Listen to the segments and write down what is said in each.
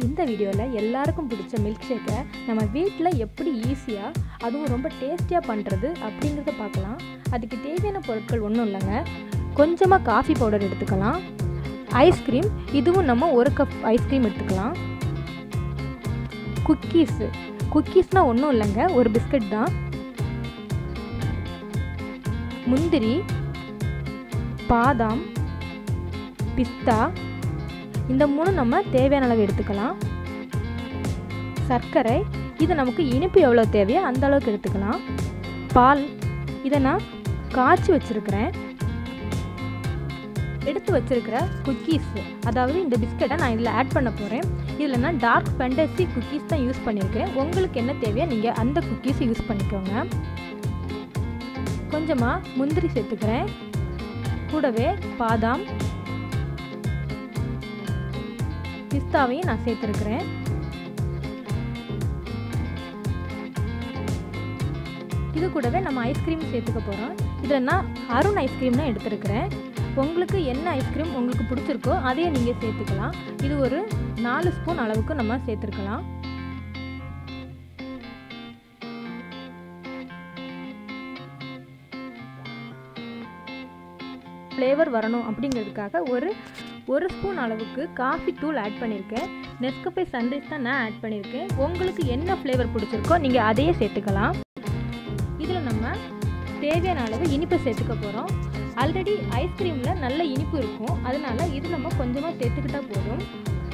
இந்த வீடியோவில் எல்லாருக்கும் பிடிச்ச மில்க் ஷேக்கை நம்ம வீட்டில் எப்படி ஈஸியாக அதுவும் ரொம்ப டேஸ்டியாக பண்ணுறது அப்படிங்கிறத பார்க்கலாம் அதுக்கு தேவையான பொருட்கள் ஒன்றும் இல்லைங்க கொஞ்சமாக காஃபி பவுடர் எடுத்துக்கலாம் ஐஸ்கிரீம் இதுவும் நம்ம ஒரு கப் ஐஸ்கிரீம் எடுத்துக்கலாம் குக்கீஸு குக்கீஸ்னால் ஒன்றும் இல்லைங்க ஒரு பிஸ்கட் தான் முந்திரி பாதாம் பிஸ்தா இந்த மூணு நம்ம தேவையான அளவு எடுத்துக்கலாம் சர்க்கரை இது நமக்கு இனிப்பு எவ்வளோ தேவையோ அந்த அளவுக்கு எடுத்துக்கலாம் பால் இதை நான் காய்ச்சி வச்சுருக்கிறேன் எடுத்து வச்சுருக்கிற குக்கீஸ் அதாவது இந்த பிஸ்கட்டை நான் இதில் ஆட் பண்ண போகிறேன் இதில் நான் டார்க் ஃபெண்டசி குக்கீஸ் தான் யூஸ் பண்ணியிருக்கிறேன் உங்களுக்கு என்ன தேவையோ நீங்கள் அந்த குக்கீஸ் யூஸ் பண்ணிக்கோங்க கொஞ்சமாக முந்திரி சேர்த்துக்கிறேன் கூடவே பாதாம் பிஸ்தாவையும் நான் சேர்த்துருக்குறேன் இது கூடவே நம்ம ஐஸ்கிரீம் சேர்த்துக்க போகிறோம் இதில் நான் அருண் ஐஸ்கிரீம் தான் எடுத்துருக்கிறேன் உங்களுக்கு என்ன ஐஸ்கிரீம் உங்களுக்கு பிடிச்சிருக்கோ அதையே நீங்கள் சேர்த்துக்கலாம் இது ஒரு நாலு ஸ்பூன் அளவுக்கு நம்ம சேர்த்துருக்கலாம் ஃப்ளேவர் வரணும் அப்படிங்கிறதுக்காக ஒரு ஒரு ஸ்பூன் அளவுக்கு காஃபி தூள் ஆட் பண்ணியிருக்கேன் நெஸ்கஃபே சன்ரைஸ் தான் நான் ஆட் பண்ணியிருக்கேன் உங்களுக்கு என்ன ஃப்ளேவர் பிடிச்சிருக்கோ நீங்கள் அதையே சேர்த்துக்கலாம் இதில் நம்ம தேவையான அளவு இனிப்பை சேர்த்துக்க போகிறோம் ஆல்ரெடி ஐஸ்கிரீமில் நல்ல இனிப்பு இருக்கும் அதனால இது நம்ம கொஞ்சமாக சேர்த்துக்கிட்டா போதும்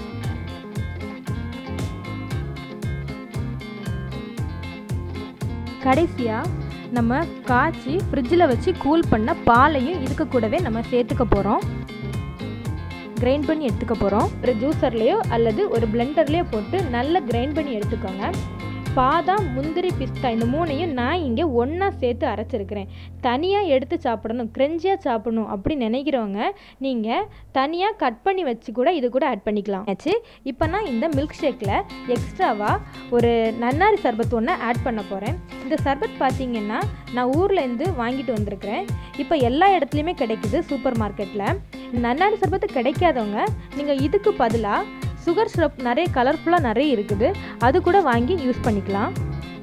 கடைசியாக நம்ம காய்ச்சி ஃப்ரிட்ஜில் வச்சு கூல் பண்ண பாலையும் இதுக்கு கூடவே நம்ம சேர்த்துக்க போகிறோம் கிரைண்ட் பண்ணி எடுத்துக்க போகிறோம் ஒரு ஜூஸர்லேயோ அல்லது ஒரு பிளெண்டர்லேயோ போட்டு நல்லா கிரைண்ட் பண்ணி எடுத்துக்கோங்க பாதாம் முந்திரி பிஸ்தா இந்த மூணையும் நான் இங்கே ஒன்றா சேர்த்து அரைச்சிருக்கிறேன் தனியாக எடுத்து சாப்பிடணும் க்ரெஞ்சியாக சாப்பிடணும் அப்படி நினைக்கிறவங்க நீங்கள் தனியாக கட் பண்ணி வச்சு கூட இது கூட ஆட் பண்ணிக்கலாம் ஆச்சு இப்போ நான் இந்த மில்க் ஷேக்கில் எக்ஸ்ட்ராவாக ஒரு நன்னாரி சர்பத் ஒன்று ஆட் பண்ண போகிறேன் இந்த சர்பத் பார்த்தீங்கன்னா நான் ஊர்லேருந்து வாங்கிட்டு வந்திருக்கிறேன் இப்போ எல்லா இடத்துலையுமே கிடைக்குது சூப்பர் மார்க்கெட்டில் நன்னாரி சர்பத்து கிடைக்காதவங்க நீங்கள் இதுக்கு பதிலாக சுகர் சிரப் நிறைய கலர்ஃபுல்லாக நிறைய இருக்குது அது கூட வாங்கி யூஸ் பண்ணிக்கலாம்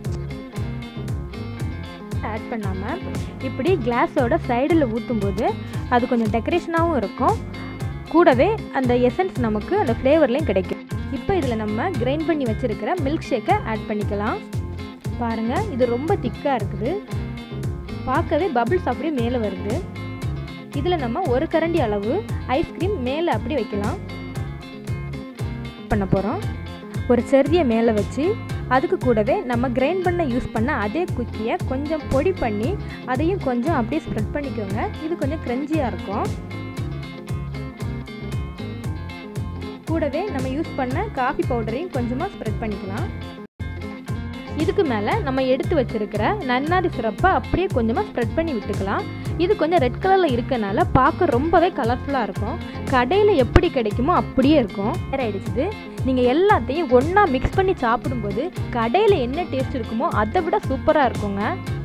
ஆட் பண்ணாமல் இப்படி கிளாஸோட சைடில் ஊற்றும்போது அது கொஞ்சம் டெக்கரேஷனாகவும் இருக்கும் கூடவே அந்த எசன்ஸ் நமக்கு அந்த ஃப்ளேவர்லேயும் கிடைக்கும் இப்போ இதில் நம்ம கிரைண்ட் பண்ணி வச்சுருக்கிற மில்க் ஷேக்கை ஆட் பண்ணிக்கலாம் பாருங்கள் இது ரொம்ப திக்காக இருக்குது பார்க்கவே பபிள்ஸ் அப்படியே மேலே வருது இதில் நம்ம ஒரு கரண்டி அளவு ஐஸ்கிரீம் மேலே அப்படி வைக்கலாம் பண்ண போகிறோம் ஒரு செர்ரியை மேலே வச்சு அதுக்கு கூடவே நம்ம கிரைண்ட் பண்ண யூஸ் பண்ண அதே குக்கியை கொஞ்சம் பொடி பண்ணி அதையும் கொஞ்சம் அப்படியே ஸ்ப்ரெட் பண்ணிக்கோங்க இது கொஞ்சம் க்ரன்ச்சியாக இருக்கும் கூடவே நம்ம யூஸ் பண்ண காஃபி பவுடரையும் கொஞ்சமாக ஸ்ப்ரெட் பண்ணிக்கலாம் இதுக்கு மேலே நம்ம எடுத்து வச்சுருக்கிற நன்னாரி சிறப்பை அப்படியே கொஞ்சமாக ஸ்ப்ரெட் பண்ணி விட்டுக்கலாம் இது கொஞ்சம் ரெட் கலரில் இருக்கனால பார்க்க ரொம்பவே கலர்ஃபுல்லாக இருக்கும் கடையில் எப்படி கிடைக்குமோ அப்படியே இருக்கும் வேற ஆயிடுச்சு நீங்கள் எல்லாத்தையும் ஒன்றா மிக்ஸ் பண்ணி சாப்பிடும்போது கடையில் என்ன டேஸ்ட் இருக்குமோ அதை விட சூப்பராக இருக்குங்க